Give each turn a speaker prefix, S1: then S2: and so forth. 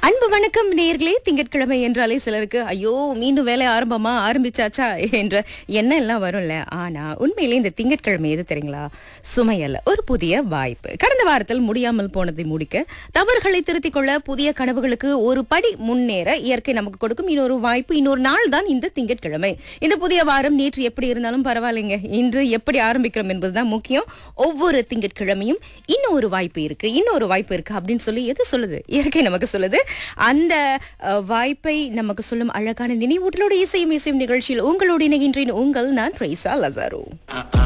S1: அன்பு வணக்கம் நேர்களே திங்கட்கிழமை என்றாலே சிலருக்கு ஐயோ மீண்டும் வேலை ஆரம்பமா ஆரம்பிச்சாச்சா என்ற எண்ணம் எல்லாம் வரும்ல ஆனா உண்மையிலே இந்த திங்கட்கிழமை எது தெரியுங்களா சுமை அல்ல ஒரு புதிய வாய்ப்பு கடந்த வாரத்தில் முடியாமல் போனதை முடிக்க தவறுகளை திருத்திக் கொள்ள புதிய கனவுகளுக்கு ஒரு படி முன்னேற இயற்கை நமக்கு கொடுக்கும் இன்னொரு வாய்ப்பு இன்னொரு நாள் தான் இந்த திங்கட்கிழமை இந்த புதிய வாரம் நேற்று எப்படி இருந்தாலும் பரவாயில்லைங்க இன்று எப்படி ஆரம்பிக்கிறோம் என்பதுதான் முக்கியம் ஒவ்வொரு திங்கட்கிழமையும் இன்னொரு வாய்ப்பு இருக்கு இன்னொரு வாய்ப்பு இருக்கு அப்படின்னு சொல்லி எது சொல்லுது இயற்கை நமக்கு சொல்லுது அந்த அஹ், வாய்ப்பை நமக்கு சொல்லும் அழகான நினைவூட்டலோட இசையும் இசையும் நிகழ்ச்சியில் உங்களோடு இணைகின்றேன் உங்கள் நான் ட்ரேசா லசாரோ